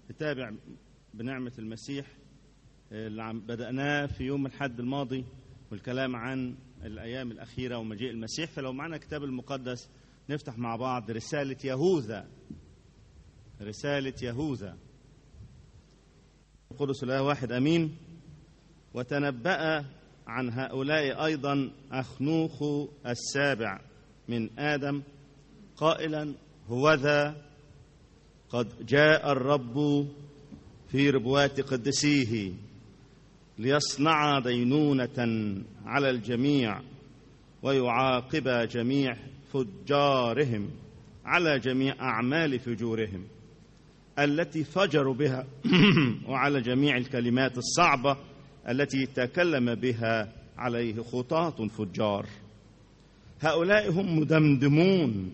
نتابع بنعمة المسيح اللي عم بدأناه في يوم الحد الماضي والكلام عن الأيام الأخيرة ومجيء المسيح فلو معنا كتاب المقدس نفتح مع بعض رسالة يهوذا رسالة يهوذا قدس الله واحد أمين وتنبأ عن هؤلاء أيضا أخنوخ السابع من آدم قائلا هوذا قد جاء الرب في ربوات قدسيه ليصنع دينونة على الجميع ويعاقب جميع فجارهم على جميع أعمال فجورهم التي فجروا بها وعلى جميع الكلمات الصعبة التي تكلم بها عليه خطاة فجار هؤلاء هم مدمدمون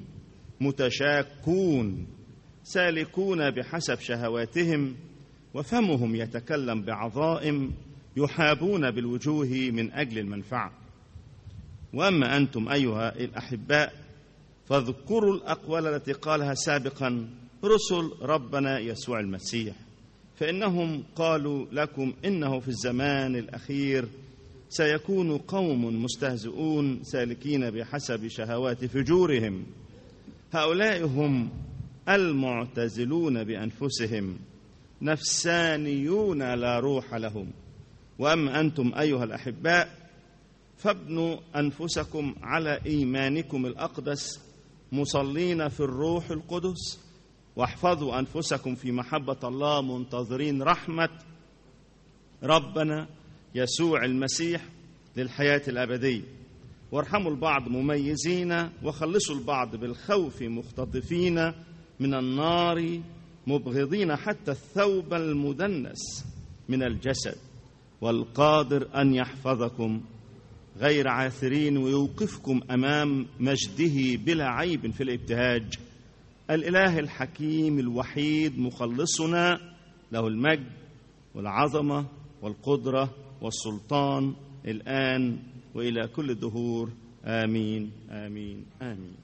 متشاكون سالكون بحسب شهواتهم وفمهم يتكلم بعظائم يحابون بالوجوه من اجل المنفعه واما انتم ايها الاحباء فاذكروا الاقوال التي قالها سابقا رسل ربنا يسوع المسيح فانهم قالوا لكم انه في الزمان الاخير سيكون قوم مستهزئون سالكين بحسب شهوات فجورهم هؤلاء هم المعتزلون بانفسهم نفسانيون لا روح لهم واما انتم ايها الاحباء فابنوا انفسكم على ايمانكم الاقدس مصلين في الروح القدس واحفظوا انفسكم في محبه الله منتظرين رحمه ربنا يسوع المسيح للحياه الابديه وارحموا البعض مميزين وخلصوا البعض بالخوف مختطفين من النار مبغضين حتى الثوب المدنس من الجسد والقادر ان يحفظكم غير عاثرين ويوقفكم امام مجده بلا عيب في الابتهاج الاله الحكيم الوحيد مخلصنا له المجد والعظمه والقدره والسلطان الان والى كل الدهور امين امين امين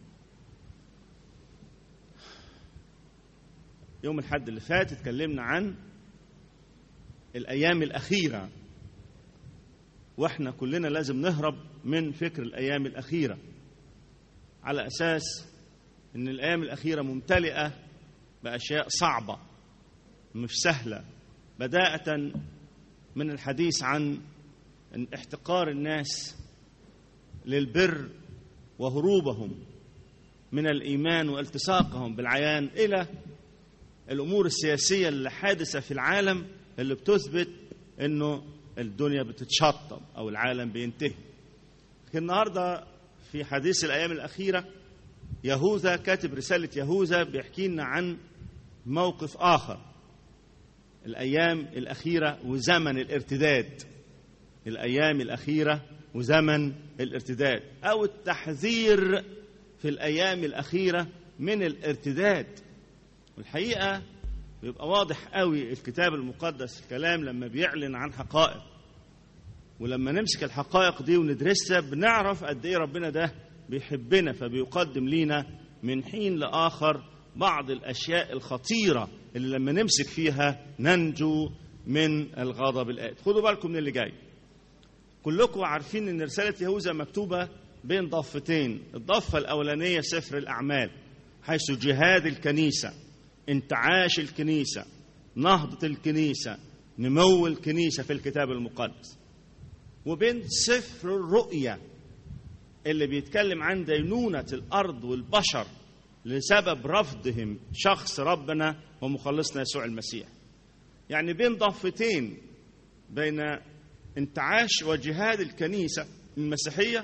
يوم الحد اللي فات اتكلمنا عن الايام الاخيره واحنا كلنا لازم نهرب من فكر الايام الاخيره على اساس ان الايام الاخيره ممتلئه باشياء صعبه مش سهله بداءه من الحديث عن احتقار الناس للبر وهروبهم من الايمان والتصاقهم بالعيان الى الامور السياسيه اللي حادثه في العالم اللي بتثبت انه الدنيا بتتشطب او العالم بينتهي لكن النهارده في حديث الايام الاخيره يهوذا كاتب رساله يهوذا بيحكي لنا عن موقف اخر الايام الاخيره وزمن الارتداد الايام الاخيره وزمن الارتداد او التحذير في الايام الاخيره من الارتداد والحقيقه بيبقى واضح قوي الكتاب المقدس الكلام لما بيعلن عن حقائق ولما نمسك الحقائق دي وندرسها بنعرف قد ايه ربنا ده بيحبنا فبيقدم لينا من حين لاخر بعض الاشياء الخطيره اللي لما نمسك فيها ننجو من الغضب الآت خدوا بالكم من اللي جاي كلكم عارفين ان رساله يهوذا مكتوبه بين ضفتين الضفه الاولانيه سفر الاعمال حيث جهاد الكنيسه انتعاش الكنيسة نهضة الكنيسة نمو الكنيسة في الكتاب المقدس وبين سفر الرؤيا اللي بيتكلم عن دينونة الأرض والبشر لسبب رفضهم شخص ربنا ومخلصنا يسوع المسيح يعني بين ضفتين بين انتعاش وجهاد الكنيسة المسيحية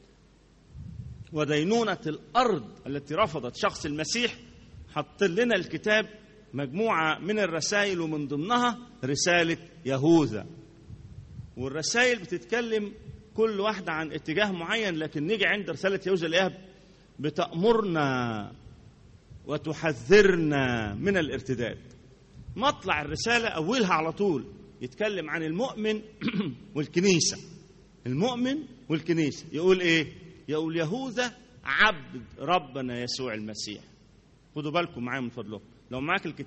ودينونة الأرض التي رفضت شخص المسيح حط لنا الكتاب مجموعة من الرسائل ومن ضمنها رسالة يهوذا والرسائل بتتكلم كل واحدة عن اتجاه معين لكن نيجي عند رسالة يهوذا نلاقيها بتأمرنا وتحذرنا من الارتداد مطلع الرسالة أولها على طول يتكلم عن المؤمن والكنيسة المؤمن والكنيسة يقول إيه؟ يقول يهوذا عبد ربنا يسوع المسيح خدوا بالكم معايا من فضلكم لو معاك الكتاب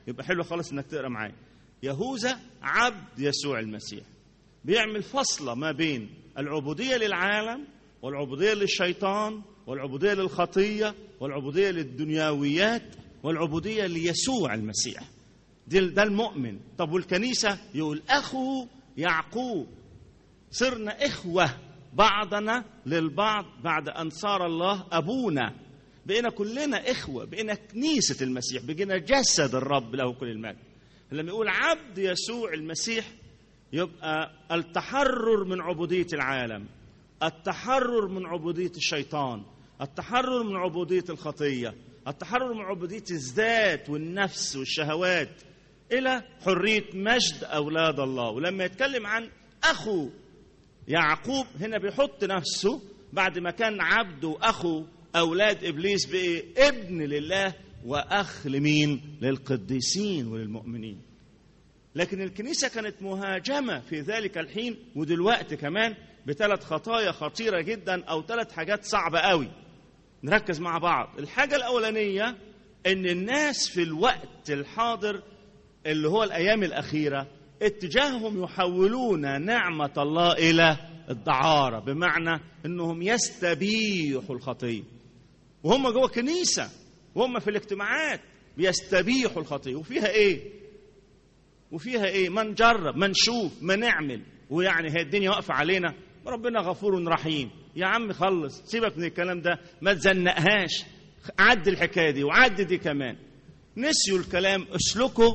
يبقى حلو خالص انك تقرا معايا يهوذا عبد يسوع المسيح بيعمل فصلة ما بين العبودية للعالم والعبودية للشيطان والعبودية للخطية والعبودية للدنيويات والعبودية ليسوع المسيح ده المؤمن طب والكنيسة يقول أخو يعقوب صرنا إخوة بعضنا للبعض بعد أن صار الله أبونا بقينا كلنا إخوة بقينا كنيسة المسيح بقينا جسد الرب له كل المجد لما يقول عبد يسوع المسيح يبقى التحرر من عبودية العالم التحرر من عبودية الشيطان التحرر من عبودية الخطية التحرر من عبودية الذات والنفس والشهوات إلى حرية مجد أولاد الله ولما يتكلم عن أخو يعقوب هنا بيحط نفسه بعد ما كان عبد وأخو أولاد إبليس بقى ابن لله وأخ لمين للقديسين وللمؤمنين لكن الكنيسة كانت مهاجمة في ذلك الحين ودلوقتي كمان بثلاث خطايا خطيرة جدا أو ثلاث حاجات صعبة قوي نركز مع بعض الحاجة الأولانية أن الناس في الوقت الحاضر اللي هو الأيام الأخيرة اتجاههم يحولون نعمة الله إلى الدعارة بمعنى أنهم يستبيحوا الخطية وهم جوه كنيسة وهم في الاجتماعات بيستبيحوا الخطية وفيها إيه؟ وفيها إيه؟ ما نجرب ما نشوف ما نعمل ويعني هي الدنيا واقفة علينا ربنا غفور رحيم يا عم خلص سيبك من الكلام ده ما تزنقهاش عد الحكاية دي وعد دي كمان نسيوا الكلام اسلكوا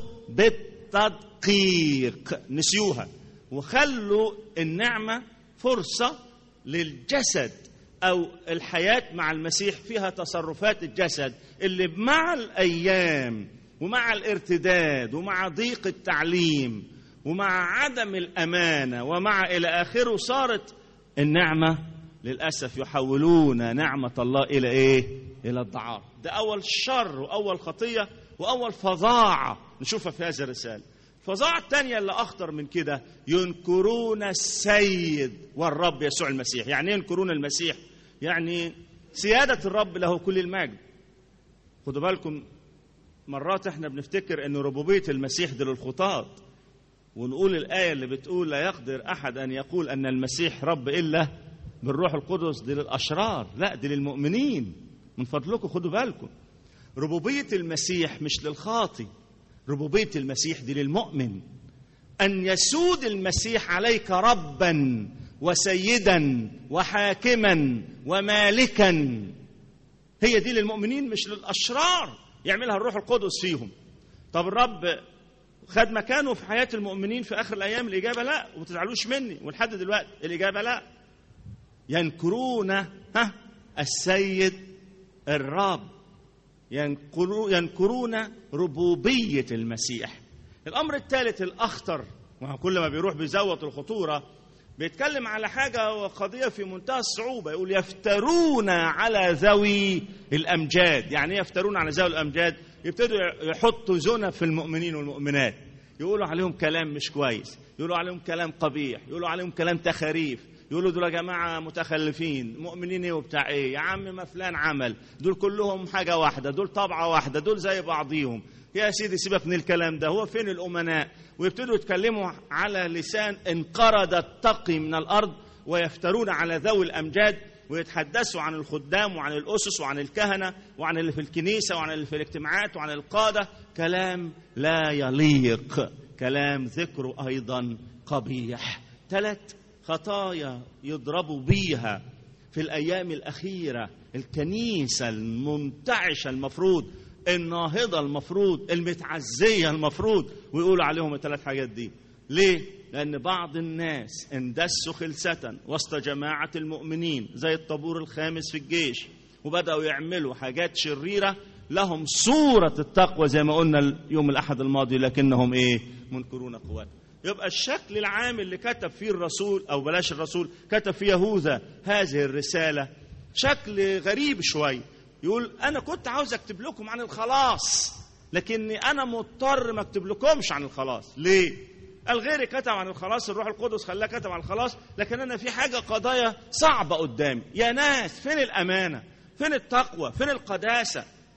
بالتدقيق نسيوها وخلوا النعمة فرصة للجسد أو الحياة مع المسيح فيها تصرفات الجسد اللي مع الأيام ومع الارتداد ومع ضيق التعليم ومع عدم الأمانة ومع إلى آخره صارت النعمة للأسف يحولون نعمة الله إلى إيه؟ إلى الضعاف ده أول شر وأول خطية وأول فظاعة نشوفها في هذه الرسالة الفظاعة الثانية اللي أخطر من كده ينكرون السيد والرب يسوع المسيح يعني ينكرون المسيح يعني سيادة الرب له كل المجد خدوا بالكم مرات احنا بنفتكر ان ربوبية المسيح دي للخطاة ونقول الآية اللي بتقول لا يقدر أحد أن يقول أن المسيح رب إلا بالروح القدس دي للأشرار لا دي للمؤمنين من فضلكم خدوا بالكم ربوبية المسيح مش للخاطي ربوبية المسيح دي للمؤمن أن يسود المسيح عليك ربا وسيدا وحاكما ومالكا هي دي للمؤمنين مش للأشرار يعملها الروح القدس فيهم طب الرب خد مكانه في حياة المؤمنين في آخر الأيام الإجابة لا وما تزعلوش مني ولحد دلوقتي الإجابة لا ينكرون ها السيد الرب ينكرون ربوبية المسيح الأمر الثالث الأخطر وكل ما بيروح بيزود الخطورة بيتكلم على حاجة وقضية في منتهى الصعوبة يقول يفترون على ذوي الأمجاد يعني ايه يفترون على ذوي الأمجاد يبتدوا يحطوا زنا في المؤمنين والمؤمنات يقولوا عليهم كلام مش كويس يقولوا عليهم كلام قبيح يقولوا عليهم كلام تخاريف يقولوا دول يا جماعة متخلفين مؤمنين ايه وبتاع ايه يا عم ما فلان عمل دول كلهم حاجة واحدة دول طبعة واحدة دول زي بعضيهم يا سيدي سيبك من الكلام ده هو فين الأمناء ويبتدوا يتكلموا على لسان انقرض التقي من الأرض ويفترون على ذوي الأمجاد ويتحدثوا عن الخدام وعن الأسس وعن الكهنة وعن اللي في الكنيسة وعن اللي في الاجتماعات وعن القادة كلام لا يليق كلام ذكره أيضا قبيح ثلاث خطايا يضربوا بيها في الأيام الأخيرة الكنيسة المنتعشة المفروض الناهضة المفروض المتعزية المفروض ويقولوا عليهم الثلاث حاجات دي ليه؟ لأن بعض الناس اندسوا خلسة وسط جماعة المؤمنين زي الطابور الخامس في الجيش وبدأوا يعملوا حاجات شريرة لهم صورة التقوى زي ما قلنا يوم الأحد الماضي لكنهم إيه؟ منكرون قوات يبقى الشكل العام اللي كتب فيه الرسول أو بلاش الرسول كتب فيه يهوذا هذه الرسالة شكل غريب شوي يقول أنا كنت عاوز أكتب لكم عن الخلاص لكني أنا مضطر ما أكتب لكمش عن الخلاص ليه؟ قال غيري كتب عن الخلاص الروح القدس خلاه كتب عن الخلاص لكن أنا في حاجة قضايا صعبة قدامي يا ناس فين الأمانة؟ فين التقوى؟ فين القداسة؟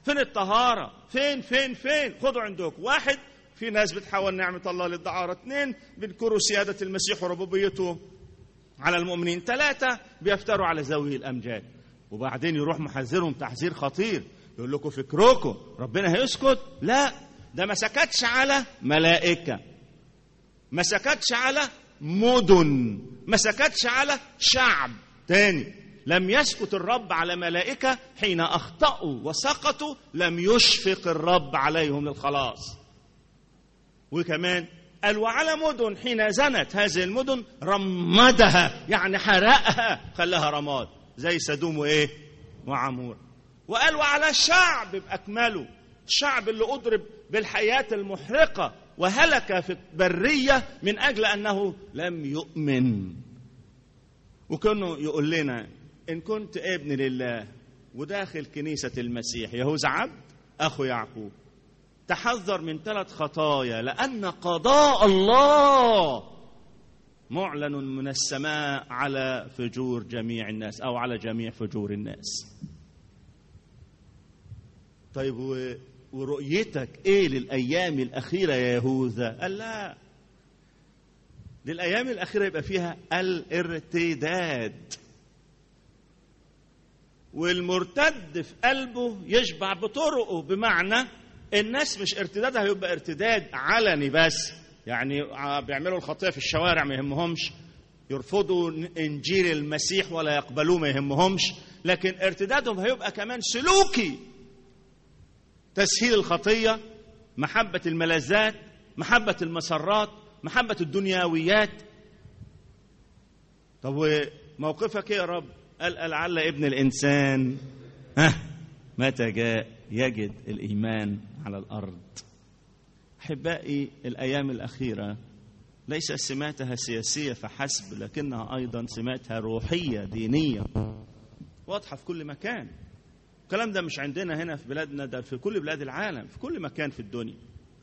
فين الطهارة فين فين فين خدوا عندكم واحد في ناس بتحاول نعمة الله للدعارة اثنين بيذكروا سيادة المسيح وربوبيته على المؤمنين ثلاثة بيفتروا على ذوي الأمجاد وبعدين يروح محذرهم تحذير خطير يقول لكم فكركم ربنا هيسكت لا ده ما سكتش على ملائكة ما سكتش على مدن ما سكتش على شعب تاني لم يسكت الرب على ملائكة حين أخطأوا وسقطوا لم يشفق الرب عليهم للخلاص وكمان قال وعلى مدن حين زنت هذه المدن رمدها يعني حرقها خلاها رماد زي سدوم وايه وعمور وقال وعلى الشعب باكمله الشعب اللي اضرب بالحياه المحرقه وهلك في البريه من اجل انه لم يؤمن وكانه يقول لنا ان كنت ابن لله وداخل كنيسه المسيح يهوذا عبد اخو يعقوب تحذر من ثلاث خطايا لأن قضاء الله معلن من السماء على فجور جميع الناس أو على جميع فجور الناس طيب ورؤيتك إيه للأيام الأخيرة يا يهوذا قال لا للأيام الأخيرة يبقى فيها الارتداد والمرتد في قلبه يشبع بطرقه بمعنى الناس مش ارتدادها هيبقى ارتداد علني بس يعني بيعملوا الخطيه في الشوارع ما يهمهمش يرفضوا انجيل المسيح ولا يقبلوه ما يهمهمش لكن ارتدادهم هيبقى كمان سلوكي تسهيل الخطيه محبه الملذات محبه المسرات محبه الدنيويات طب وموقفك ايه يا رب قال لعل ابن الانسان ها متى جاء يجد الايمان على الارض احبائي الايام الاخيره ليس سماتها سياسيه فحسب لكنها ايضا سماتها روحيه دينيه واضحه في كل مكان الكلام ده مش عندنا هنا في بلادنا ده في كل بلاد العالم في كل مكان في الدنيا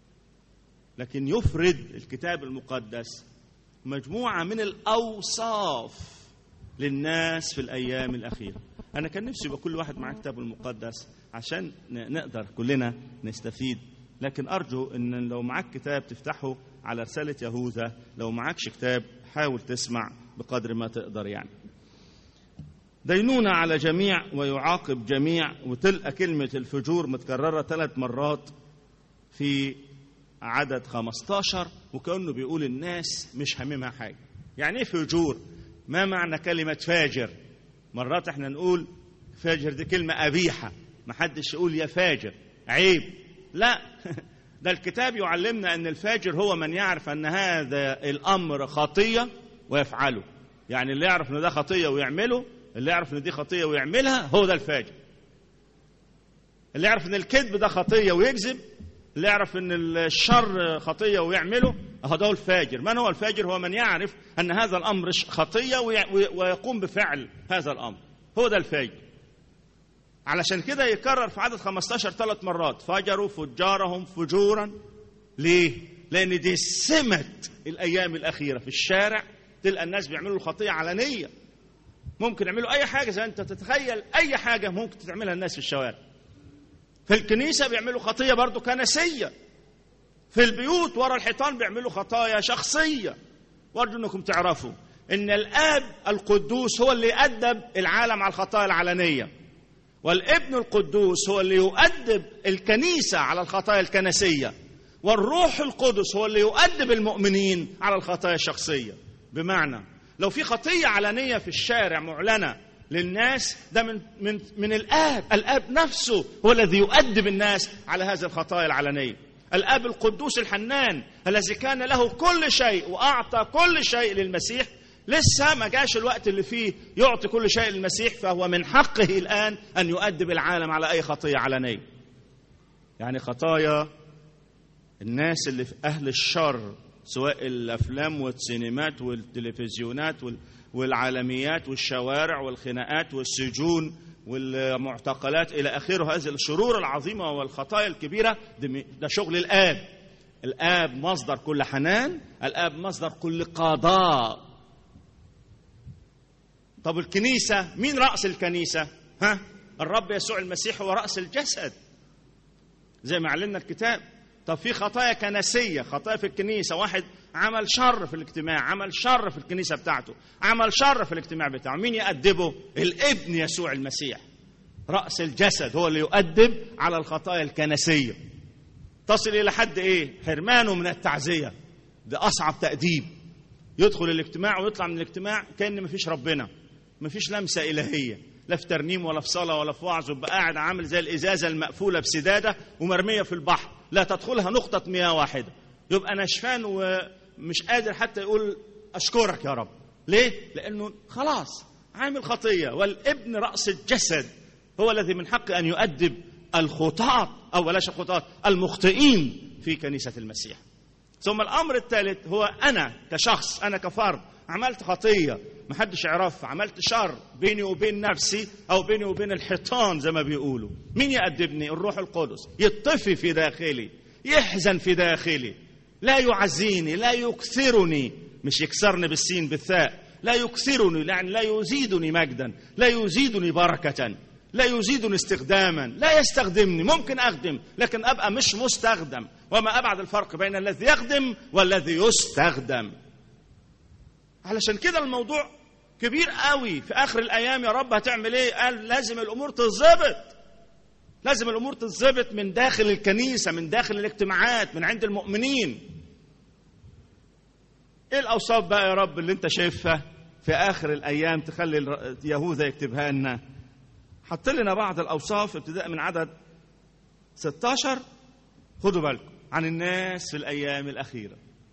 لكن يفرد الكتاب المقدس مجموعه من الاوصاف للناس في الايام الاخيره انا كان نفسي يبقى كل واحد معاه كتاب المقدس عشان نقدر كلنا نستفيد لكن ارجو ان لو معاك كتاب تفتحه على رساله يهوذا لو معكش كتاب حاول تسمع بقدر ما تقدر يعني دينونة على جميع ويعاقب جميع وتلقى كلمة الفجور متكررة ثلاث مرات في عدد 15 وكأنه بيقول الناس مش هاممها حاجة يعني ايه فجور ما معنى كلمة فاجر مرات احنا نقول فاجر دي كلمة قبيحة ما حدش يقول يا فاجر عيب لا ده الكتاب يعلمنا ان الفاجر هو من يعرف ان هذا الامر خطيه ويفعله يعني اللي يعرف ان ده خطيه ويعمله اللي يعرف ان دي خطيه ويعملها هو ده الفاجر اللي يعرف ان الكذب ده خطيه ويكذب اللي يعرف ان الشر خطيه ويعمله هو ده الفاجر من هو الفاجر هو من يعرف ان هذا الامر خطيه ويقوم بفعل هذا الامر هو ده الفاجر علشان كده يكرر في عدد 15 ثلاث مرات فجروا فجارهم فجورا ليه؟ لأن دي سمة الأيام الأخيرة في الشارع تلقى الناس بيعملوا الخطية علنية ممكن يعملوا أي حاجة زي أنت تتخيل أي حاجة ممكن تعملها الناس في الشوارع في الكنيسة بيعملوا خطية برضو كنسية في البيوت ورا الحيطان بيعملوا خطايا شخصية وارجو انكم تعرفوا ان الاب القدوس هو اللي يأدب العالم على الخطايا العلنيه والابن القدوس هو اللي يؤدب الكنيسة على الخطايا الكنسية والروح القدس هو اللي يؤدب المؤمنين على الخطايا الشخصية بمعنى لو في خطية علنية في الشارع معلنة للناس ده من من من الاب الاب نفسه هو الذي يؤدب الناس على هذه الخطايا العلنيه الاب القدوس الحنان الذي كان له كل شيء واعطى كل شيء للمسيح لسه ما جاش الوقت اللي فيه يعطي كل شيء للمسيح فهو من حقه الآن أن يؤدب العالم على أي خطية علنية يعني خطايا الناس اللي في أهل الشر سواء الأفلام والسينمات والتلفزيونات والعالميات والشوارع والخناقات والسجون والمعتقلات إلى آخره هذه الشرور العظيمة والخطايا الكبيرة ده شغل الآب الآب مصدر كل حنان الآب مصدر كل قضاء طب الكنيسة مين رأس الكنيسة ها الرب يسوع المسيح هو رأس الجسد زي ما علمنا الكتاب طب في خطايا كنسيه خطايا في الكنيسه واحد عمل شر في الاجتماع عمل شر في الكنيسه بتاعته عمل شر في الاجتماع بتاعه مين يأدبه الابن يسوع المسيح رأس الجسد هو اللي يؤدب على الخطايا الكنسيه تصل الى حد ايه حرمانه من التعزيه ده اصعب تأديب يدخل الاجتماع ويطلع من الاجتماع كأن مفيش ربنا مفيش لمسه الهيه لا في ترنيم ولا في صلاه ولا في وعظ ويبقى قاعد عامل زي الازازه المقفوله بسداده ومرميه في البحر لا تدخلها نقطه مياه واحده يبقى نشفان ومش قادر حتى يقول اشكرك يا رب ليه لانه خلاص عامل خطيه والابن راس الجسد هو الذي من حقه ان يؤدب الخطاة او بلاش الخطاة المخطئين في كنيسه المسيح ثم الامر الثالث هو انا كشخص انا كفرد عملت خطيه محدش يعرفها عملت شر بيني وبين نفسي او بيني وبين الحيطان زي ما بيقولوا مين يأدبني الروح القدس يطفي في داخلي يحزن في داخلي لا يعزيني لا يكثرني مش يكسرني بالسين بالثاء لا يكثرني يعني لا يزيدني مجدا لا يزيدني بركة لا يزيدني استخداما لا يستخدمني ممكن أخدم لكن أبقى مش مستخدم وما أبعد الفرق بين الذي يخدم والذي يستخدم علشان كده الموضوع كبير قوي في اخر الايام يا رب هتعمل ايه قال لازم الامور تتظبط لازم الامور تتظبط من داخل الكنيسه من داخل الاجتماعات من عند المؤمنين ايه الاوصاف بقى يا رب اللي انت شايفها في اخر الايام تخلي يهوذا يكتبها لنا حط لنا بعض الاوصاف ابتداء من عدد 16 خدوا بالكم عن الناس في الايام الاخيره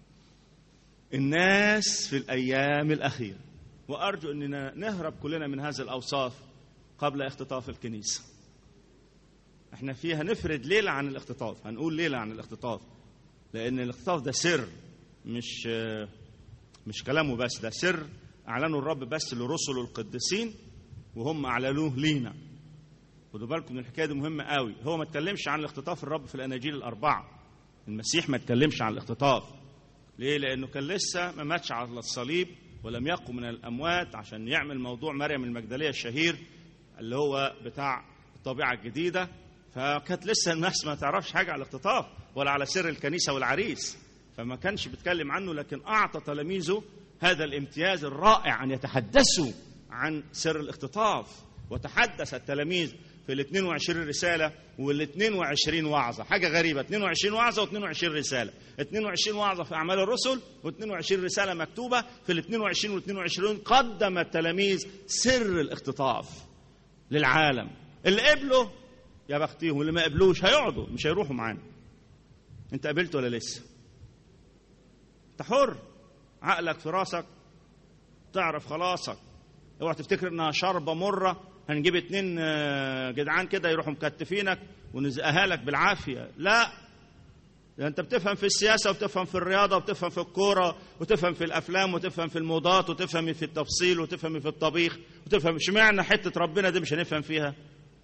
الناس في الايام الاخيره وارجو اننا نهرب كلنا من هذه الاوصاف قبل اختطاف الكنيسه احنا فيها نفرد ليله عن الاختطاف هنقول ليله عن الاختطاف لان الاختطاف ده سر مش مش كلامه بس ده سر اعلنه الرب بس لرسله القديسين وهم اعلنوه لينا خدوا بالكم من الحكايه دي مهمه قوي هو ما اتكلمش عن الاختطاف الرب في الاناجيل الاربعه المسيح ما اتكلمش عن الاختطاف ليه لانه كان لسه ما ماتش على الصليب ولم يقم من الاموات عشان يعمل موضوع مريم المجدليه الشهير اللي هو بتاع الطبيعه الجديده فكانت لسه الناس ما تعرفش حاجه على الاختطاف ولا على سر الكنيسه والعريس فما كانش بيتكلم عنه لكن اعطى تلاميذه هذا الامتياز الرائع ان يتحدثوا عن سر الاختطاف وتحدث التلاميذ في ال 22 رسالة وال 22 وعظة حاجة غريبة 22 وعظة و22 رسالة 22 وعظة في أعمال الرسل و22 رسالة مكتوبة في ال 22 وال 22 قدم التلاميذ سر الاختطاف للعالم اللي قبلوا يا بختيهم اللي ما قبلوش هيقعدوا مش هيروحوا معانا انت قبلت ولا لسه انت حر عقلك في راسك تعرف خلاصك اوعى تفتكر انها شربة مرة هنجيب اتنين جدعان كده يروحوا مكتفينك ونزقها لك بالعافيه لا ده انت بتفهم في السياسه وبتفهم في الرياضه وبتفهم في الكوره وتفهم في الافلام وتفهم في الموضات وتفهم في التفصيل وتفهم في الطبيخ وتفهم اشمعنى حته ربنا دي مش هنفهم فيها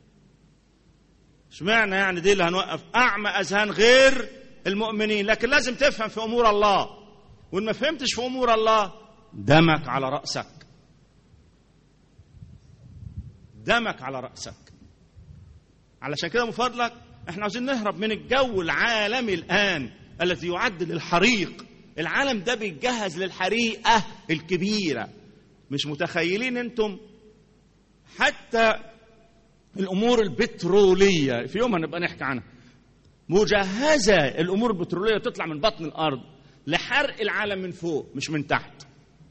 اشمعنى يعني دي اللي هنوقف اعمى اذهان غير المؤمنين لكن لازم تفهم في امور الله وان ما فهمتش في امور الله دمك على راسك دمك على رأسك علشان كده من فضلك احنا عاوزين نهرب من الجو العالمي الآن الذي يعد للحريق العالم ده بيتجهز للحريقة الكبيرة مش متخيلين انتم حتى الأمور البترولية في يوم هنبقى نحكي عنها مجهزة الأمور البترولية تطلع من بطن الأرض لحرق العالم من فوق مش من تحت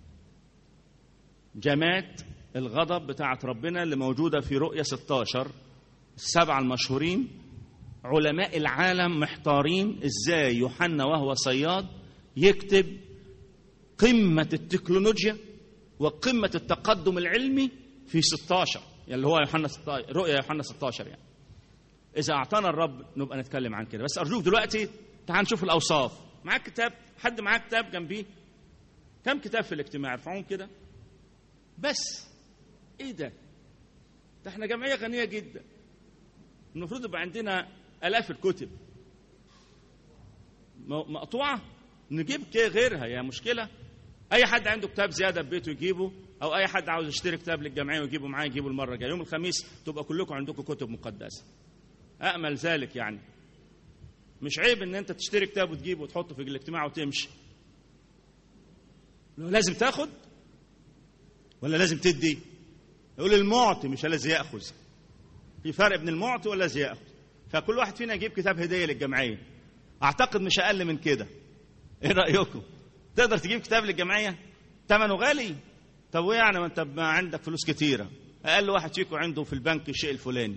جمات الغضب بتاعت ربنا اللي موجودة في رؤية 16 السبعة المشهورين علماء العالم محتارين ازاي يوحنا وهو صياد يكتب قمة التكنولوجيا وقمة التقدم العلمي في 16 يعني اللي هو يوحنا 16 رؤيا يوحنا 16 يعني إذا أعطانا الرب نبقى نتكلم عن كده بس أرجوك دلوقتي تعال نشوف الأوصاف معاك كتاب حد معاه كتاب جنبيه كم كتاب في الاجتماع ارفعوهم كده بس ايه ده ده احنا جمعيه غنيه جدا المفروض يبقى عندنا الاف الكتب مقطوعه نجيب كده غيرها يا مشكله اي حد عنده كتاب زياده في بيته يجيبه او اي حد عاوز يشتري كتاب للجمعيه ويجيبه معاه يجيبه المره الجايه يوم الخميس تبقى كلكم عندكم كتب مقدسه امل ذلك يعني مش عيب ان انت تشتري كتاب وتجيبه وتحطه في الاجتماع وتمشي لازم تاخد ولا لازم تدي يقول المعطي مش الذي ياخذ في فرق بين المعطي والذي ياخذ فكل واحد فينا يجيب كتاب هديه للجمعيه اعتقد مش اقل من كده ايه رايكم تقدر تجيب كتاب للجمعيه ثمنه غالي طب وايه يعني ما انت ما عندك فلوس كتيره اقل واحد فيكم عنده في البنك الشيء الفلاني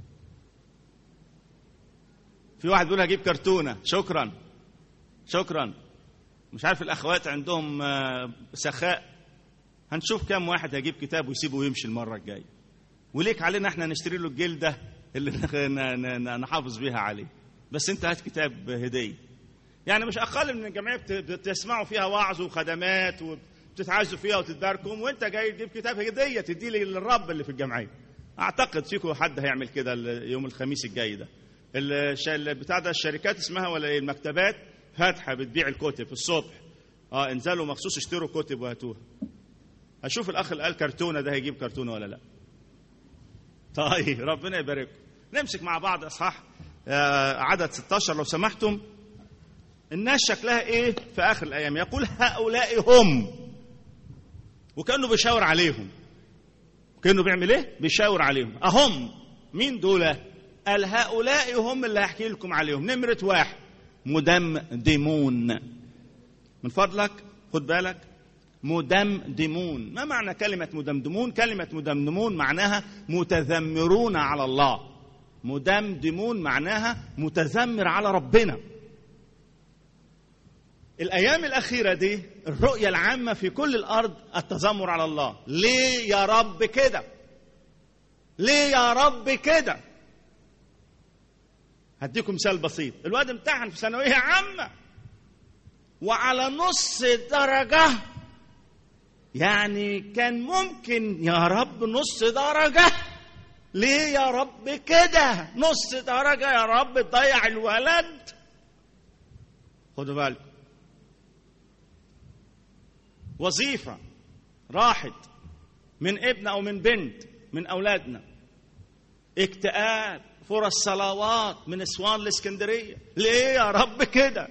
في واحد بيقول هجيب كرتونه شكرا شكرا مش عارف الاخوات عندهم سخاء هنشوف كم واحد هيجيب كتاب ويسيبه ويمشي المره الجايه وليك علينا احنا نشتري له الجلده اللي نحافظ بيها عليه بس انت هات كتاب هديه يعني مش اقل من الجمعيه بتسمعوا فيها وعظ وخدمات وبتتعزوا فيها وتتباركوا وانت جاي تجيب كتاب هديه تديه للرب اللي في الجمعيه اعتقد فيكم حد هيعمل كده يوم الخميس الجاي ده بتاع ده الشركات اسمها ولا ايه المكتبات فاتحه بتبيع الكتب الصبح اه انزلوا مخصوص اشتروا كتب وهاتوها اشوف الاخ اللي قال كرتونه ده هيجيب كرتونه ولا لا طيب ربنا يبارك نمسك مع بعض اصحاح آه عدد 16 لو سمحتم الناس شكلها ايه في اخر الايام يقول هؤلاء هم وكانه بيشاور عليهم كانه بيعمل ايه بيشاور عليهم اهم مين دول قال هؤلاء هم اللي هحكي لكم عليهم نمره واحد مدمدمون من فضلك خد بالك مدمدمون ما معنى كلمة مدمدمون كلمة مدمدمون معناها متذمرون على الله مدمدمون معناها متذمر على ربنا الأيام الأخيرة دي الرؤية العامة في كل الأرض التذمر على الله ليه يا رب كده ليه يا رب كده هديكم مثال بسيط الواد امتحن في ثانوية عامة وعلى نص درجة يعني كان ممكن يا رب نص درجة ليه يا رب كده نص درجة يا رب تضيع الولد خدوا بالكم وظيفة راحت من ابن أو من بنت من أولادنا اكتئاب فرص صلوات من اسوان الاسكندريه ليه يا رب كده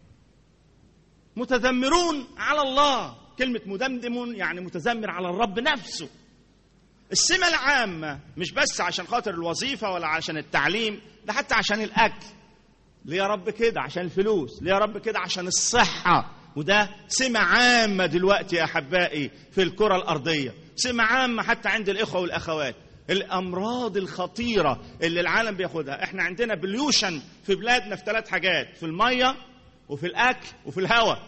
متذمرون على الله كلمه مدمدم يعني متذمر على الرب نفسه السمة العامة مش بس عشان خاطر الوظيفة ولا عشان التعليم ده حتى عشان الأكل ليه يا رب كده عشان الفلوس ليه يا رب كده عشان الصحة وده سمة عامة دلوقتي يا أحبائي في الكرة الأرضية سمة عامة حتى عند الإخوة والأخوات الامراض الخطيره اللي العالم بياخدها احنا عندنا بليوشن في بلادنا في ثلاث حاجات في الميه وفي الاكل وفي الهواء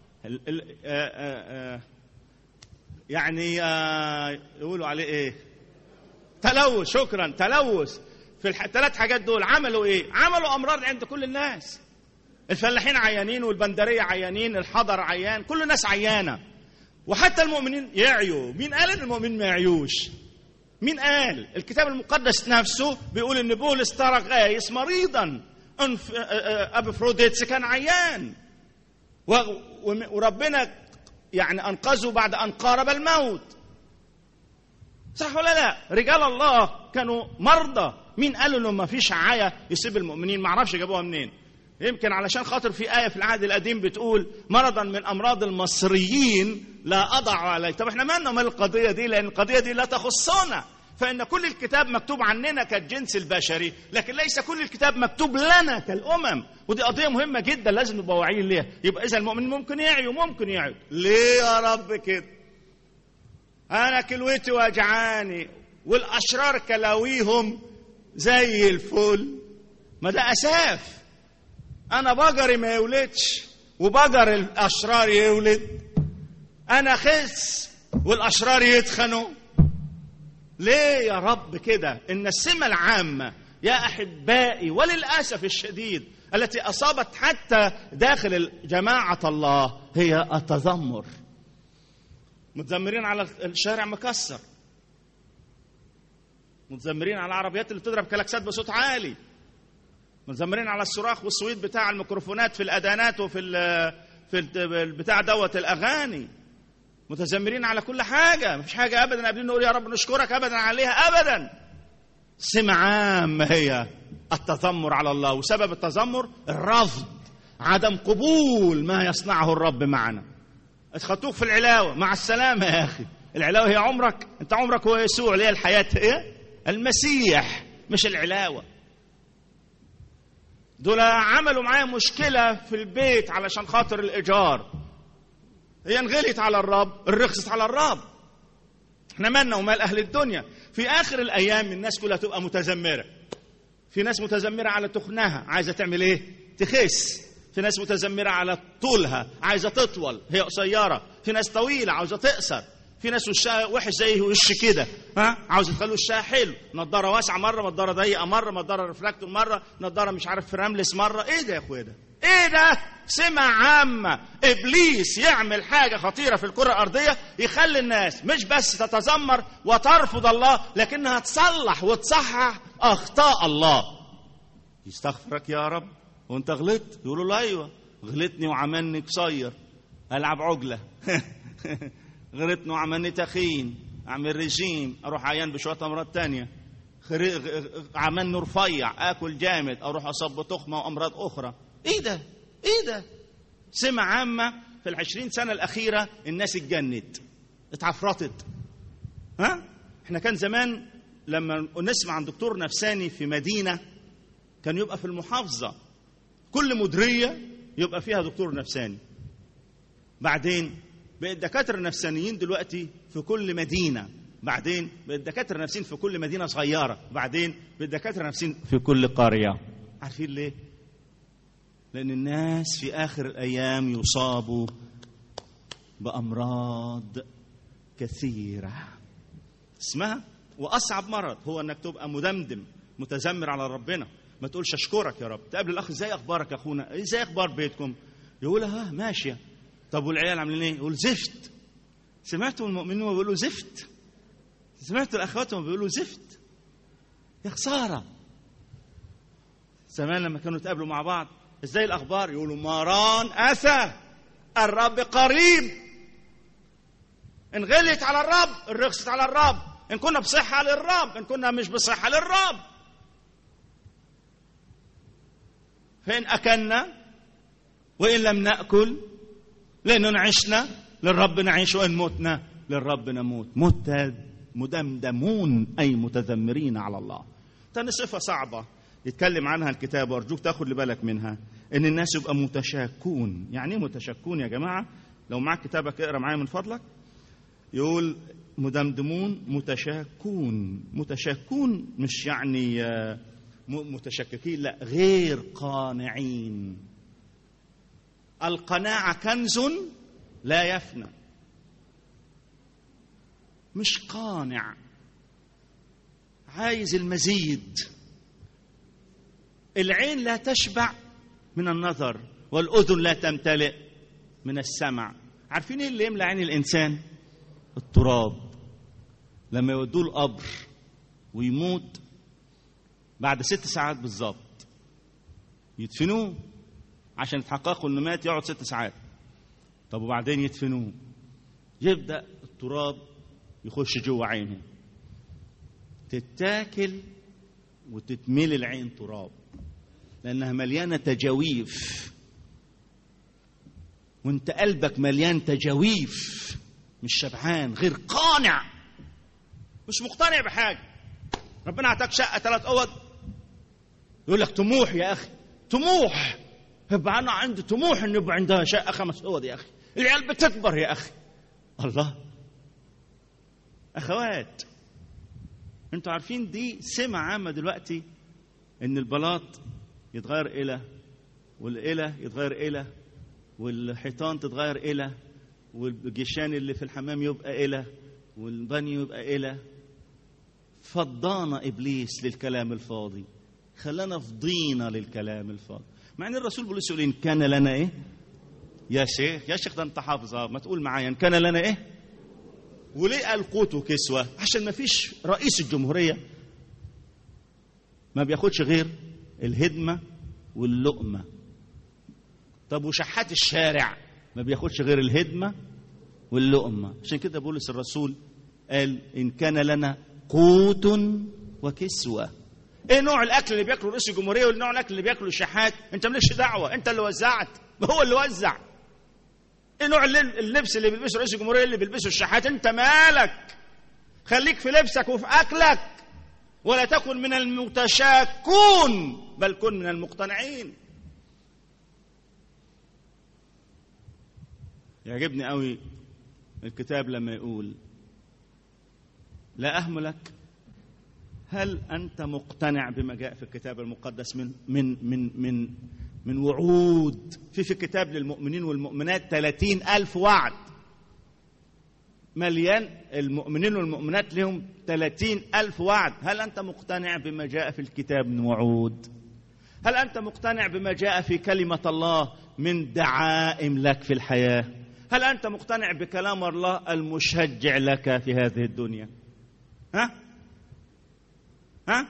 يعني يقولوا عليه ايه تلوث شكرا تلوث في الثلاث حاجات دول عملوا ايه عملوا امراض عند كل الناس الفلاحين عيانين والبندريه عيانين الحضر عيان كل الناس عيانه وحتى المؤمنين يعيوا مين قال ان المؤمنين ما يعيوش مين قال الكتاب المقدس نفسه بيقول ان بولس ترى غايس مريضا ابفروديتس كان عيان وربنا يعني انقذه بعد ان قارب الموت صح ولا لا رجال الله كانوا مرضى مين قال انه ما فيش عايه يصيب المؤمنين ما اعرفش جابوها منين يمكن علشان خاطر في آية في العهد القديم بتقول مرضا من أمراض المصريين لا أضع عليه طب احنا مالنا مال القضية دي لأن القضية دي لا تخصنا فإن كل الكتاب مكتوب عننا كالجنس البشري لكن ليس كل الكتاب مكتوب لنا كالأمم ودي قضية مهمة جدا لازم نبقى واعيين ليها يبقى إذا المؤمن ممكن يعي وممكن يعي ليه يا رب كده أنا كلوتي وجعاني والأشرار كلاويهم زي الفل ما ده أساف أنا بقري ما يولدش وبقر الأشرار يولد أنا خس والأشرار يتخنوا ليه يا رب كده إن السمة العامة يا أحبائي وللأسف الشديد التي أصابت حتى داخل جماعة الله هي التذمر متذمرين على الشارع مكسر متذمرين على العربيات اللي بتضرب كلاكسات بصوت عالي متذمرين على الصراخ والصويت بتاع الميكروفونات في الأذانات وفي ال في البتاع دوت الأغاني متذمرين على كل حاجة مفيش حاجة أبدا قابلين نقول يا رب نشكرك أبدا عليها أبدا سمة عامة هي التذمر على الله وسبب التذمر الرفض عدم قبول ما يصنعه الرب معنا اتخطوك في العلاوة مع السلامة يا أخي العلاوة هي عمرك أنت عمرك هو يسوع اللي هي الحياة هي المسيح مش العلاوة دول عملوا معايا مشكلة في البيت علشان خاطر الإيجار هي انغلت على الرب الرخصت على الرب احنا مالنا ومال أهل الدنيا في آخر الأيام الناس كلها تبقى متذمرة في ناس متذمرة على تخنها عايزة تعمل ايه تخس في ناس متذمرة على طولها عايزة تطول هي قصيرة في ناس طويلة عاوزة تقصر في ناس وشها وحش زي وش كده ها عاوزة تخلي وشها حلو نضارة واسعة مرة نضارة ضيقة مرة نضارة ريفراكتور مرة نضارة مش عارف فراملس مرة ايه ده يا اخويا ده ايه ده سمع عامة ابليس يعمل حاجة خطيرة في الكرة الارضية يخلي الناس مش بس تتذمر وترفض الله لكنها تصلح وتصحح اخطاء الله يستغفرك يا رب وانت غلطت يقولوا له ايوه غلطني وعملني قصير العب عجله غلطني وعملني تخين اعمل رجيم اروح عيان بشويه امراض تانية عملني رفيع اكل جامد اروح اصاب بتخمه وامراض اخرى ايه ده ايه ده سمع عامه في العشرين سنه الاخيره الناس اتجنت اتعفرطت ها احنا كان زمان لما نسمع عن دكتور نفساني في مدينه كان يبقى في المحافظه كل مديريه يبقى فيها دكتور نفساني بعدين بقت دكاتره نفسانيين دلوقتي في كل مدينه بعدين بقت دكاتره نفسيين في كل مدينه صغيره بعدين بقت دكاتره نفسيين في كل قريه عارفين ليه لان الناس في اخر الايام يصابوا بامراض كثيره اسمها واصعب مرض هو انك تبقى مدمدم متذمر على ربنا ما تقولش اشكرك يا رب تقابل الاخ ازاي اخبارك يا اخونا ازاي اخبار بيتكم يقول ها ماشيه طب والعيال عاملين ايه يقول زفت سمعتوا المؤمنين بيقولوا زفت سمعتوا الاخوات بيقولوا زفت يا خساره زمان لما كانوا يتقابلوا مع بعض ازاي الاخبار يقولوا ماران اسى الرب قريب ان غلت على الرب ان رخصت على الرب ان كنا بصحه للرب ان كنا مش بصحه للرب فإن أكلنا وإن لم نأكل لأننا عشنا للرب نعيش وإن متنا للرب نموت مت مدمدمون أي متذمرين على الله تاني صفة صعبة يتكلم عنها الكتاب وأرجوك تاخد بالك منها إن الناس يبقى متشاكون يعني إيه متشاكون يا جماعة لو معك كتابك اقرا معايا من فضلك يقول مدمدمون متشاكون متشاكون مش يعني متشككين لا غير قانعين القناعة كنز لا يفنى مش قانع عايز المزيد العين لا تشبع من النظر والأذن لا تمتلئ من السمع عارفين ايه اللي يملى عين الإنسان التراب لما يودوه القبر ويموت بعد ست ساعات بالظبط يدفنوه عشان يتحققوا انه مات يقعد ست ساعات طب وبعدين يدفنوه يبدا التراب يخش جوه عينه تتاكل وتتملي العين تراب لانها مليانه تجاويف وانت قلبك مليان تجاويف مش شبعان غير قانع مش مقتنع بحاجه ربنا اعطاك شقه ثلاث اوض يقول لك طموح يا اخي طموح يبقى انا عندي طموح ان يبقى عندها شقه خمس اوض يا اخي العيال بتكبر يا اخي الله اخوات انتوا عارفين دي سمة عامة دلوقتي ان البلاط يتغير الى والإله يتغير الى والحيطان تتغير الى والجيشان اللي في الحمام يبقى الى والبانيو يبقى الى فضانا ابليس للكلام الفاضي خلانا فضينا للكلام الفاضي مع ان الرسول بولس يقول ان كان لنا ايه يا شيخ يا شيخ ده انت حافظها ما تقول معايا ان كان لنا ايه وليه قال قوت وكسوه عشان ما فيش رئيس الجمهوريه ما بياخدش غير الهدمه واللقمه طب وشحات الشارع ما بياخدش غير الهدمه واللقمه عشان كده بولس الرسول قال ان كان لنا قوت وكسوه ايه نوع الاكل اللي بياكله رئيس الجمهوريه والنوع الاكل اللي بياكله الشحات انت مالكش دعوه انت اللي وزعت ما هو اللي وزع ايه نوع اللبس اللي بيلبسه رئيس الجمهوريه اللي بيلبسه الشحات انت مالك خليك في لبسك وفي اكلك ولا تكن من المتشاكون بل كن من المقتنعين يعجبني قوي الكتاب لما يقول لا أهملك هل أنت مقتنع بما جاء في الكتاب المقدس من من من من من وعود في في الكتاب للمؤمنين والمؤمنات ثلاثين ألف وعد مليان المؤمنين والمؤمنات لهم ثلاثين ألف وعد هل أنت مقتنع بما جاء في الكتاب من وعود هل أنت مقتنع بما جاء في كلمة الله من دعائم لك في الحياة هل أنت مقتنع بكلام الله المشجع لك في هذه الدنيا ها ها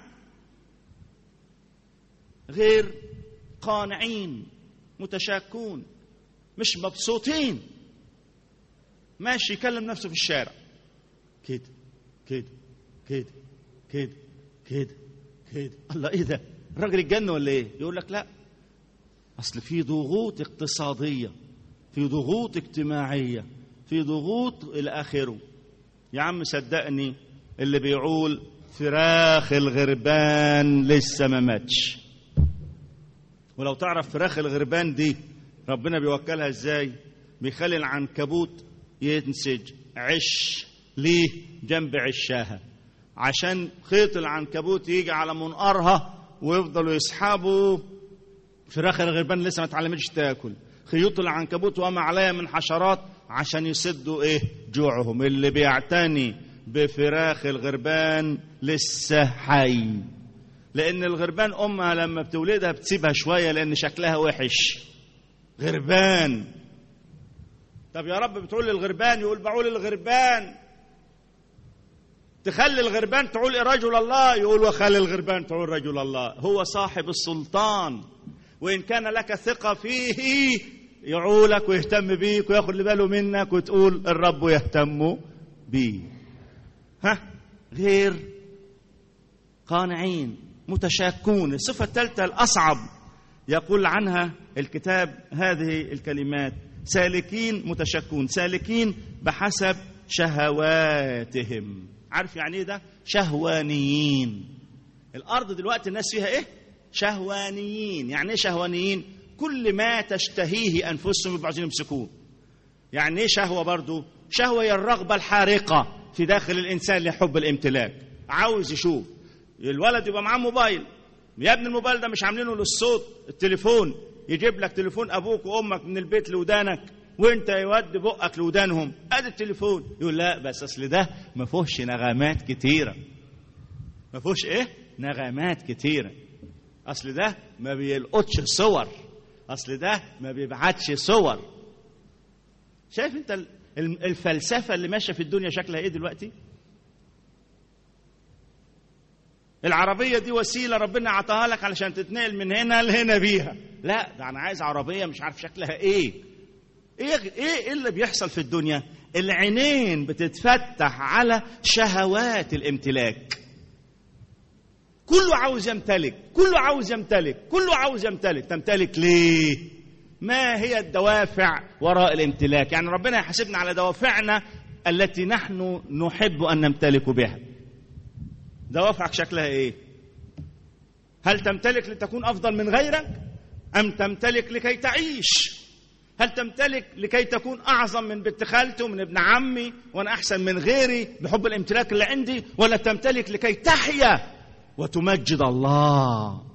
غير قانعين متشاكون مش مبسوطين ماشي يكلم نفسه في الشارع كده كده كده كده كده كده الله ايه ده الراجل اتجن ولا ايه يقول لك لا اصل في ضغوط اقتصاديه في ضغوط اجتماعيه في ضغوط الى اخره يا عم صدقني اللي بيقول فراخ الغربان لسه ما ماتش ولو تعرف فراخ الغربان دي ربنا بيوكلها ازاي بيخلي العنكبوت ينسج عش ليه جنب عشاها عشان خيط العنكبوت يجي على منقارها ويفضلوا يسحبوا فراخ الغربان لسه ما اتعلمتش تاكل خيوط العنكبوت وما عليها من حشرات عشان يسدوا ايه جوعهم اللي بيعتني بفراخ الغربان لسه حي لان الغربان امها لما بتولدها بتسيبها شويه لان شكلها وحش غربان طب يا رب بتقول للغربان يقول بعول الغربان تخلي الغربان تقول رجل الله يقول وخلي الغربان تقول رجل الله هو صاحب السلطان وإن كان لك ثقة فيه يعولك ويهتم بيك وياخد باله منك وتقول الرب يهتم بي ها غير قانعين متشاكون الصفة الثالثة الأصعب يقول عنها الكتاب هذه الكلمات سالكين متشكون سالكين بحسب شهواتهم عارف يعني ايه ده شهوانيين الارض دلوقتي الناس فيها ايه شهوانيين يعني ايه شهوانيين كل ما تشتهيه انفسهم يبقوا عايزين يمسكوه يعني ايه شهوه برضو شهوه هي الرغبه الحارقه في داخل الانسان لحب الامتلاك عاوز يشوف الولد يبقى معاه موبايل يا ابني الموبايل ده مش عاملينه للصوت التليفون يجيب لك تليفون ابوك وامك من البيت لودانك وانت يودي بقك لودانهم ادي التليفون يقول لا بس اصل ده ما فيهوش نغمات كتيره ما فيهوش ايه نغمات كتيره اصل ده ما بيلقطش صور اصل ده ما بيبعتش صور شايف انت الفلسفه اللي ماشيه في الدنيا شكلها ايه دلوقتي العربية دي وسيلة ربنا عطاها لك علشان تتنقل من هنا لهنا بيها لا ده أنا عايز عربية مش عارف شكلها إيه إيه إيه اللي بيحصل في الدنيا العينين بتتفتح على شهوات الامتلاك كله عاوز يمتلك كله عاوز يمتلك كله عاوز يمتلك تمتلك ليه ما هي الدوافع وراء الامتلاك يعني ربنا يحاسبنا على دوافعنا التي نحن نحب أن نمتلك بها دوافعك شكلها ايه هل تمتلك لتكون افضل من غيرك ام تمتلك لكي تعيش هل تمتلك لكي تكون اعظم من بنت خالتي ومن ابن عمي وانا احسن من غيري بحب الامتلاك اللي عندي ولا تمتلك لكي تحيا وتمجد الله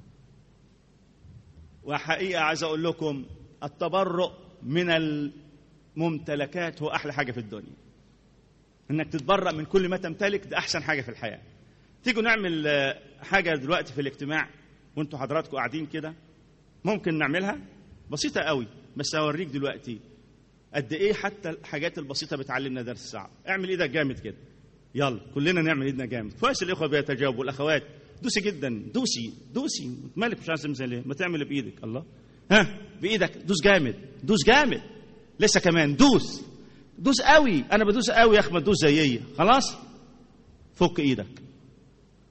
وحقيقه عايز اقول لكم التبرؤ من الممتلكات هو احلى حاجه في الدنيا انك تتبرأ من كل ما تمتلك ده احسن حاجه في الحياه تيجوا نعمل حاجة دلوقتي في الاجتماع وانتوا حضراتكم قاعدين كده ممكن نعملها بسيطة قوي بس هوريك دلوقتي قد ايه حتى الحاجات البسيطة بتعلمنا درس صعب اعمل ايدك جامد كده يلا كلنا نعمل ايدنا جامد كويس الاخوة بيتجاوبوا الاخوات دوسي جدا دوسي دوسي مالك مش عايز تمثل ليه ما تعمل بايدك الله ها بايدك دوس جامد دوس جامد لسه كمان دوس دوس قوي انا بدوس قوي يا احمد دوس زيي خلاص فك ايدك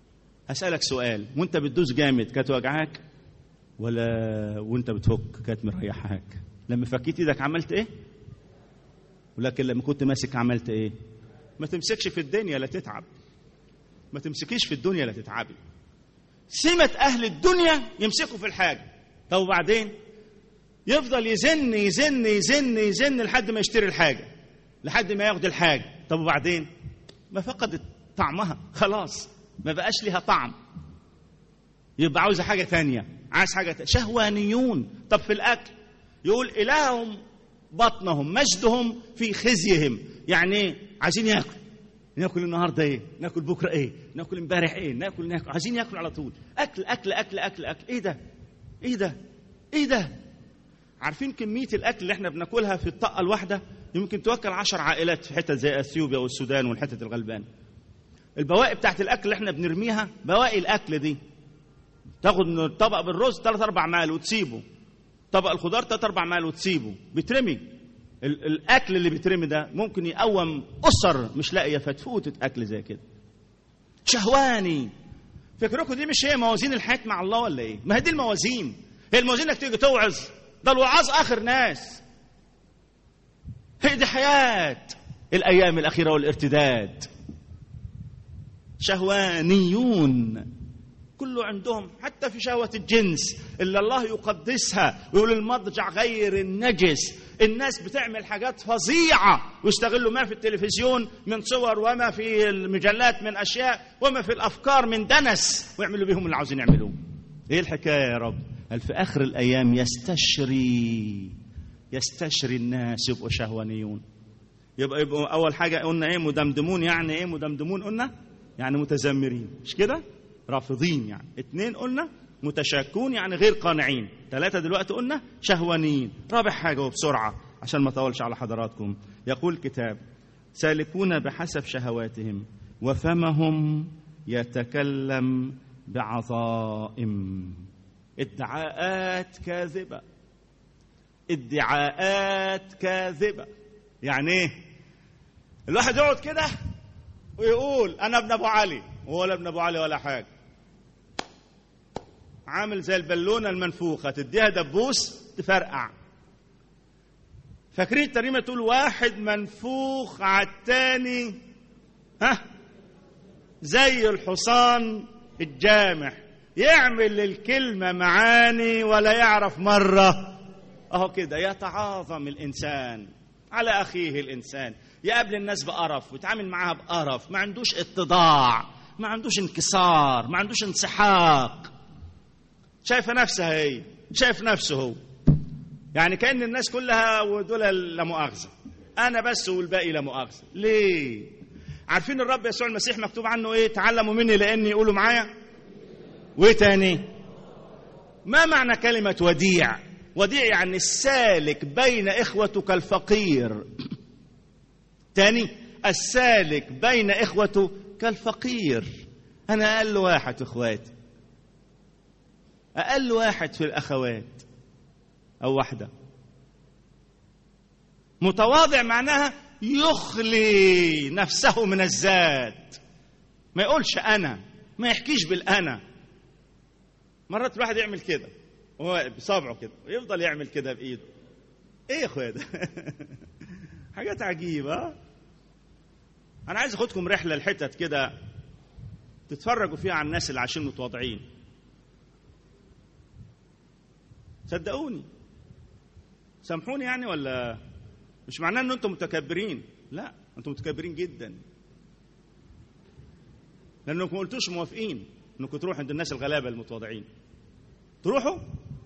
هسألك سؤال وانت بتدوس جامد كانت وجعاك ولا وانت بتفك كانت مريحاك لما فكيت ايدك عملت ايه ولكن لما كنت ماسك عملت ايه ما تمسكش في الدنيا لا تتعب ما تمسكيش في الدنيا لا تتعبي سمة أهل الدنيا يمسكوا في الحاجة طب وبعدين يفضل يزن يزن يزن يزن لحد ما يشتري الحاجة لحد ما ياخد الحاجة طب وبعدين ما فقدت طعمها خلاص ما بقاش لها طعم يبقى عاوزة حاجة تانية عايز حاجة تانية. شهوانيون طب في الأكل يقول إلههم بطنهم مجدهم في خزيهم يعني ايه عايزين ياكل ناكل النهارده ايه ناكل بكره ايه ناكل امبارح ايه ناكل ناكل عايزين ياكل على طول اكل اكل اكل اكل اكل ايه ده ايه ده ايه ده عارفين كميه الاكل اللي احنا بناكلها في الطاقه الواحده يمكن توكل عشر عائلات في حتت زي اثيوبيا والسودان والحتت الغلبان البواقي بتاعت الاكل اللي احنا بنرميها بواقي الاكل دي تاخد من الطبق بالرز ثلاث اربع معالق وتسيبه طبق الخضار ثلاث اربع معالق وتسيبه بيترمي ال- الاكل اللي بيترمي ده ممكن يقوم اسر مش لاقيه فتفوتة اكل زي كده شهواني فكركم دي مش هي موازين الحياه مع الله ولا ايه ما هي دي الموازين هي الموازين انك تيجي توعظ ده الوعاظ اخر ناس هي دي حياه الايام الاخيره والارتداد شهوانيون كله عندهم حتى في شهوة الجنس اللي الله يقدسها ويقول المضجع غير النجس الناس بتعمل حاجات فظيعة ويستغلوا ما في التلفزيون من صور وما في المجلات من أشياء وما في الأفكار من دنس ويعملوا بهم اللي عاوزين يعملوه ايه الحكاية يا رب قال في آخر الأيام يستشري يستشري الناس يبقوا شهوانيون يبقى يبقوا أول حاجة قلنا إيه مدمدمون يعني إيه مدمدمون قلنا يعني متذمرين مش كده رافضين يعني اتنين قلنا متشاكون يعني غير قانعين ثلاثة دلوقتي قلنا شهوانيين رابع حاجة وبسرعة عشان ما اطولش على حضراتكم يقول الكتاب سالكون بحسب شهواتهم وفمهم يتكلم بعظائم ادعاءات كاذبة ادعاءات كاذبة يعني ايه الواحد يقعد كده ويقول انا ابن ابو علي ولا ابن ابو علي ولا حاجه عامل زي البالونه المنفوخه تديها دبوس تفرقع فاكرين الترنيمه تقول واحد منفوخ على التاني ها زي الحصان الجامح يعمل للكلمة معاني ولا يعرف مرة أهو كده يتعاظم الإنسان على أخيه الإنسان يقابل الناس بقرف ويتعامل معاها بقرف ما عندوش اتضاع ما عندوش انكسار ما عندوش انسحاق شايفة نفسها هي شايف نفسه هو يعني كأن الناس كلها ودول لا مؤاخذة أنا بس والباقي لا مؤاخذة ليه؟ عارفين الرب يسوع المسيح مكتوب عنه إيه؟ تعلموا مني لأني يقولوا معايا وإيه تاني؟ ما معنى كلمة وديع؟ وديع يعني السالك بين إخوتك الفقير تاني السالك بين إخوته كالفقير أنا أقل واحد إخواتي أقل واحد في الأخوات أو واحدة متواضع معناها يخلي نفسه من الذات ما يقولش أنا ما يحكيش بالأنا مرات الواحد يعمل كده هو بصابعه كده ويفضل يعمل كده بإيده إيه يا أخويا ده حاجات عجيبة أنا عايز أخدكم رحلة لحتت كده تتفرجوا فيها على الناس اللي عايشين متواضعين صدقوني سامحوني يعني ولا مش معناه ان انتم متكبرين لا انتم متكبرين جدا لانكم ما قلتوش موافقين انكم تروحوا عند الناس الغلابه المتواضعين تروحوا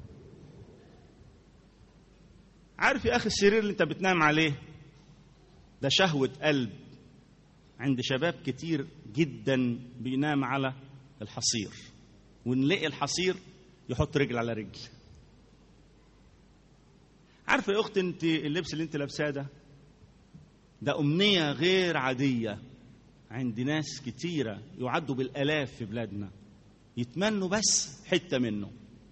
عارف يا اخي السرير اللي انت بتنام عليه ده شهوه قلب عند شباب كتير جدا بينام على الحصير ونلاقي الحصير يحط رجل على رجل عارفه يا اختي انت اللبس اللي انت لابساه ده ده امنيه غير عاديه عند ناس كتيره يعدوا بالالاف في بلادنا يتمنوا بس حته منه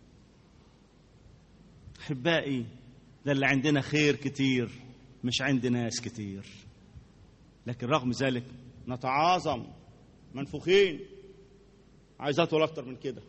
احبائي ده اللي عندنا خير كتير مش عند ناس كتير لكن رغم ذلك نتعاظم منفوخين عايز اطول اكتر من كده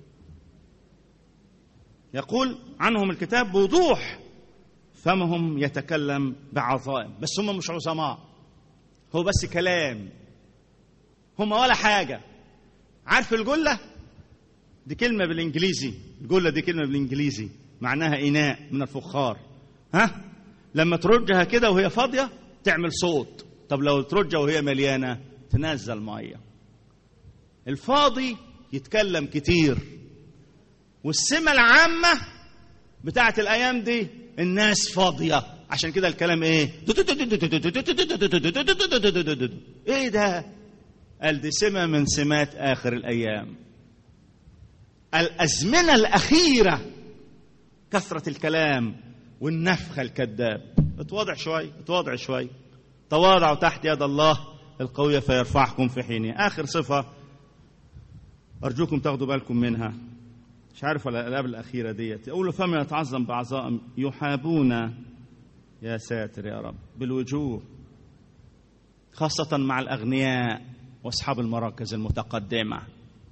يقول عنهم الكتاب بوضوح فمهم يتكلم بعظائم بس هم مش عظماء هو بس كلام هم ولا حاجة عارف الجلة دي كلمة بالإنجليزي الجلة دي كلمة بالإنجليزي معناها إناء من الفخار ها لما ترجها كده وهي فاضية تعمل صوت طب لو ترجها وهي مليانة تنزل مية الفاضي يتكلم كتير والسمة العامة بتاعت الأيام دي الناس فاضية عشان كده الكلام ايه ايه ده قال دي سمة من سمات آخر الأيام الأزمنة الأخيرة كثرة الكلام والنفخة الكذاب اتواضع شوي اتواضع شوي تواضعوا تحت يد الله القوية فيرفعكم في حينه آخر صفة أرجوكم تاخدوا بالكم منها مش عارف ولا الآب الأخيرة ديت يقول فما يتعظم بعظائم يحابون يا ساتر يا رب بالوجوه خاصة مع الأغنياء وأصحاب المراكز المتقدمة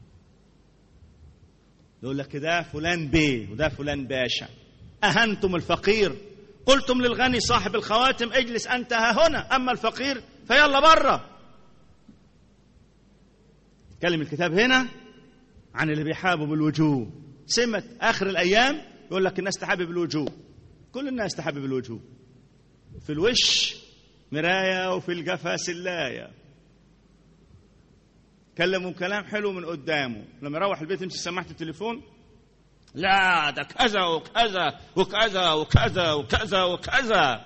يقول لك ده فلان بيه وده فلان باشا أهنتم الفقير قلتم للغني صاحب الخواتم اجلس أنت ها هنا أما الفقير فيلا بره تكلم الكتاب هنا عن اللي بيحابوا بالوجوه سمة آخر الأيام يقول لك الناس تحابب الوجوه كل الناس تحابب الوجوه في الوش مراية وفي الجفا سلاية كلموا كلام حلو من قدامه لما يروح البيت يمسك سماعة التليفون لا ده كذا وكذا وكذا وكذا وكذا وكذا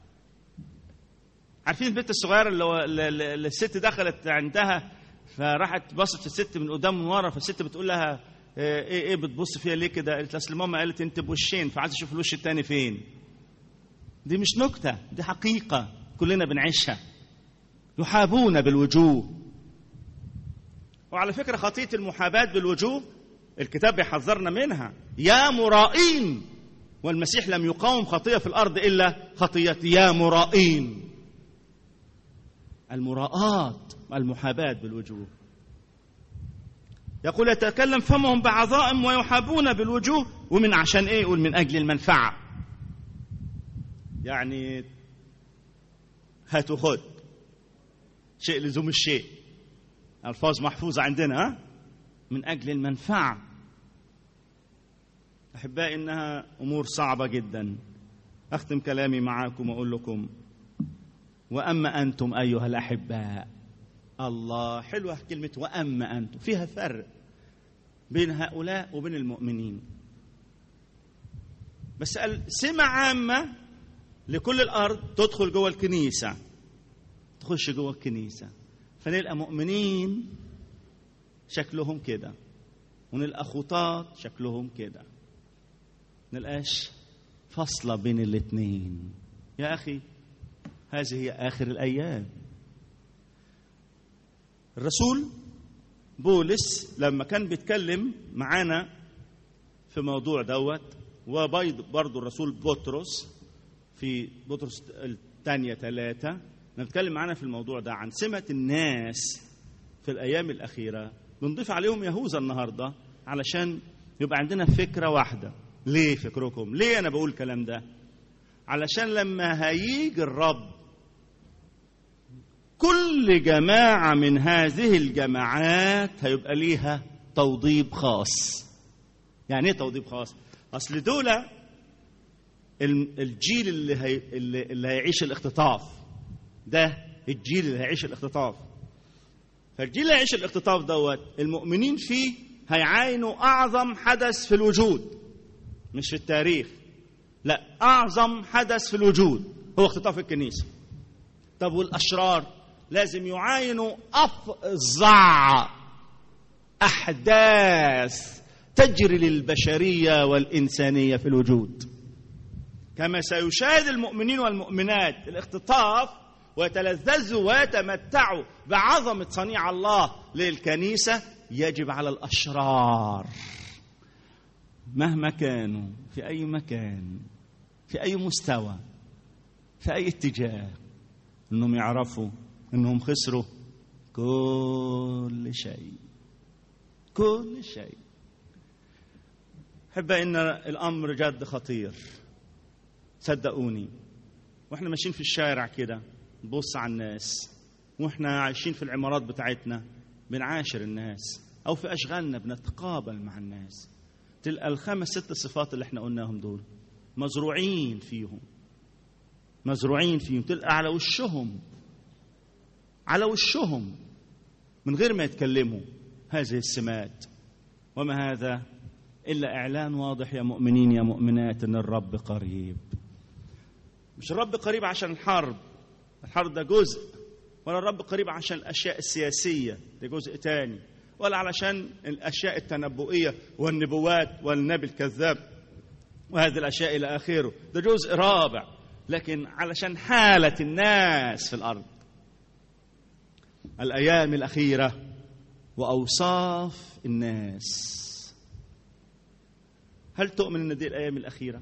عارفين البنت الصغيرة اللي, اللي, اللي الست دخلت عندها فراحت بصت الست من قدام من ورا فالست بتقول لها ايه ايه بتبص فيها ليه كده قالت اصل ماما قالت انت بوشين فعايز اشوف الوش التاني فين دي مش نكته دي حقيقه كلنا بنعيشها يحابون بالوجوه وعلى فكره خطيه المحاباه بالوجوه الكتاب بيحذرنا منها يا مرائين والمسيح لم يقاوم خطيه في الارض الا خطيه يا مرائين المراءات المحاباه بالوجوه يقول يتكلم فمهم بعظائم ويحابون بالوجوه ومن عشان ايه يقول من اجل المنفعه يعني هات وخد شيء لزوم الشيء الفاظ محفوظه عندنا ها من اجل المنفعه احبائي انها امور صعبه جدا اختم كلامي معاكم واقول لكم واما انتم ايها الاحباء الله حلوة كلمة وأما أنتم فيها فرق بين هؤلاء وبين المؤمنين بس قال سمة عامة لكل الأرض تدخل جوه الكنيسة تخش جوه الكنيسة فنلقى مؤمنين شكلهم كده ونلقى خطاط شكلهم كده نلقاش فاصلة بين الاتنين يا أخي هذه هي آخر الأيام الرسول بولس لما كان بيتكلم معانا في موضوع دوت وبرضه الرسول بطرس في بطرس الثانية ثلاثة لما بيتكلم معانا في الموضوع ده عن سمة الناس في الأيام الأخيرة بنضيف عليهم يهوذا النهاردة علشان يبقى عندنا فكرة واحدة ليه فكركم ليه أنا بقول الكلام ده علشان لما هيجي الرب كل جماعة من هذه الجماعات هيبقى ليها توضيب خاص يعني ايه توضيب خاص اصل دول الجيل اللي, هي اللي هيعيش الاختطاف ده الجيل اللي هيعيش الاختطاف فالجيل اللي هيعيش الاختطاف دوت المؤمنين فيه هيعاينوا اعظم حدث في الوجود مش في التاريخ لا اعظم حدث في الوجود هو اختطاف الكنيسه طب والاشرار لازم يعاينوا افظع احداث تجري للبشريه والانسانيه في الوجود كما سيشاهد المؤمنين والمؤمنات الاختطاف ويتلذذوا ويتمتعوا بعظمه صنيع الله للكنيسه يجب على الاشرار مهما كانوا في اي مكان في اي مستوى في اي اتجاه انهم يعرفوا انهم خسروا كل شيء كل شيء أحب إن الأمر جد خطير صدقوني واحنا ماشيين في الشارع كده نبص على الناس واحنا عايشين في العمارات بتاعتنا بنعاشر الناس او في اشغالنا بنتقابل مع الناس تلقى الخمس ست صفات اللي احنا قلناهم دول مزروعين فيهم مزروعين فيهم تلقى على وشهم على وشهم من غير ما يتكلموا هذه السمات وما هذا الا اعلان واضح يا مؤمنين يا مؤمنات ان الرب قريب مش الرب قريب عشان الحرب الحرب ده جزء ولا الرب قريب عشان الاشياء السياسيه ده جزء تاني ولا علشان الاشياء التنبؤيه والنبوات والنبي الكذاب وهذه الاشياء الى اخره ده جزء رابع لكن علشان حاله الناس في الارض الايام الاخيره واوصاف الناس هل تؤمن ان دي الايام الاخيره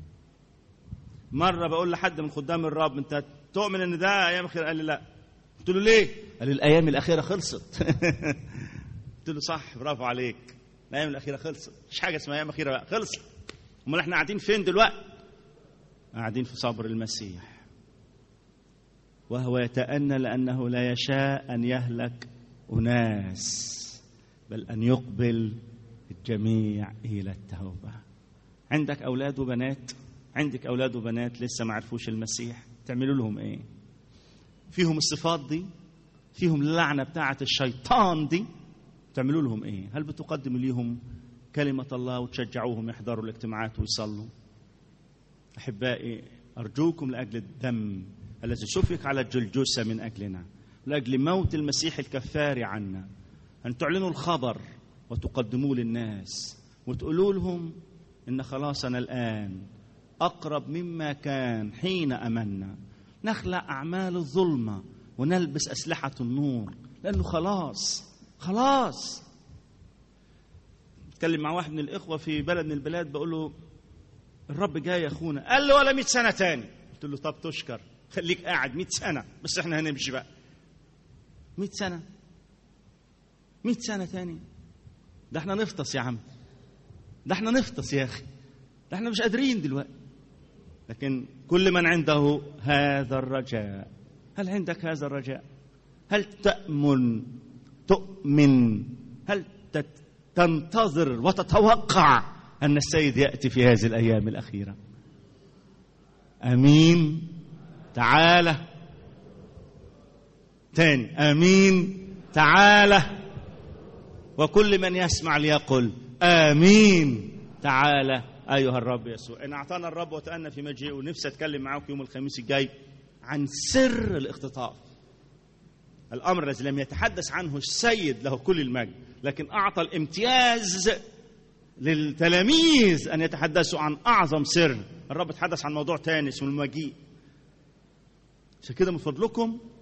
مره بقول لحد من خدام الرب انت تؤمن ان ده ايام اخيره قال لي لا قلت له ليه قال لي الايام الاخيره خلصت قلت له صح برافو عليك الايام الاخيره خلصت مش حاجه اسمها ايام اخيره بقى خلصت امال احنا قاعدين فين دلوقتي قاعدين في صبر المسيح وهو يتأنى لأنه لا يشاء أن يهلك أناس بل أن يقبل الجميع إلى التوبة عندك أولاد وبنات عندك أولاد وبنات لسه ما عرفوش المسيح تعملوا لهم إيه فيهم الصفات دي فيهم اللعنة بتاعة الشيطان دي تعملوا لهم إيه هل بتقدموا ليهم كلمة الله وتشجعوهم يحضروا الاجتماعات ويصلوا أحبائي أرجوكم لأجل الدم الذي سفك على الجلجسة من أجلنا لأجل موت المسيح الكفار عنا أن تعلنوا الخبر وتقدموه للناس وتقولوا لهم إن خلاصنا الآن أقرب مما كان حين أمنا نخلع أعمال الظلمة ونلبس أسلحة النور لأنه خلاص خلاص اتكلم مع واحد من الإخوة في بلد من البلاد بقول له الرب جاي يا أخونا قال له ولا 100 سنة تاني قلت له طب تشكر خليك قاعد 100 سنة بس احنا هنمشي بقى 100 سنة 100 سنة تاني ده احنا نفطس يا عم ده احنا نفطس يا أخي ده احنا مش قادرين دلوقتي لكن كل من عنده هذا الرجاء هل عندك هذا الرجاء هل تأمن تؤمن هل تنتظر وتتوقع أن السيد يأتي في هذه الأيام الأخيرة أمين تعالى تاني أمين تعالى وكل من يسمع ليقل آمين تعالى أيها الرب يسوع إن أعطانا الرب وتأنى في مجيئه ونفسي أتكلم معاكم يوم الخميس الجاي عن سر الاختطاف الأمر الذي لم يتحدث عنه السيد له كل المجد لكن أعطى الامتياز للتلاميذ أن يتحدثوا عن أعظم سر الرب تحدث عن موضوع تاني اسمه المجيء عشان كده من فضلكم